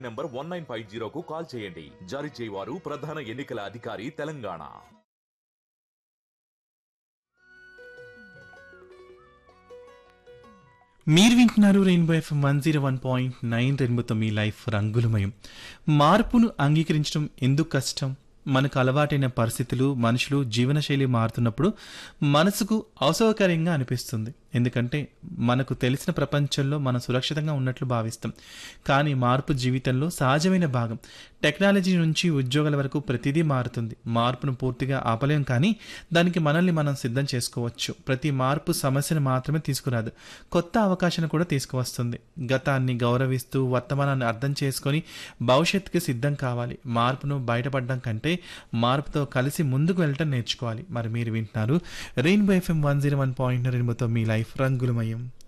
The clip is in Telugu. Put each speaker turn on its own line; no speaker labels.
నంబర్ వన్ నైన్ ఫైవ్ జీరోకు కాల్ చేయండి జారీ చేయవారు ప్రధాన ఎన్నికల అధికారి తెలంగాణ
మీరు వింటున్నారు rainbow FM one zero one point nine రెయిన్బోతో మీ లైఫ్ రంగులమయం మార్పును అంగీకరించడం ఎందుకు కష్టం మనకు అలవాటైన పరిస్థితులు మనుషులు జీవనశైలి మారుతున్నప్పుడు మనసుకు అసౌకర్యంగా అనిపిస్తుంది ఎందుకంటే మనకు తెలిసిన ప్రపంచంలో మనం సురక్షితంగా ఉన్నట్లు భావిస్తాం కానీ మార్పు జీవితంలో సహజమైన భాగం టెక్నాలజీ నుంచి ఉద్యోగాల వరకు ప్రతిదీ మారుతుంది మార్పును పూర్తిగా ఆపలేం కానీ దానికి మనల్ని మనం సిద్ధం చేసుకోవచ్చు ప్రతి మార్పు సమస్యను మాత్రమే తీసుకురాదు కొత్త అవకాశాన్ని కూడా తీసుకువస్తుంది గతాన్ని గౌరవిస్తూ వర్తమానాన్ని అర్థం చేసుకొని భవిష్యత్తుకి సిద్ధం కావాలి మార్పును బయటపడడం కంటే మార్పుతో కలిసి ముందుకు వెళ్ళటం నేర్చుకోవాలి మరి మీరు వింటున్నారు rainbow FM one zero one point రెయిన్బోతో మీ లైఫ్ రంగులమయం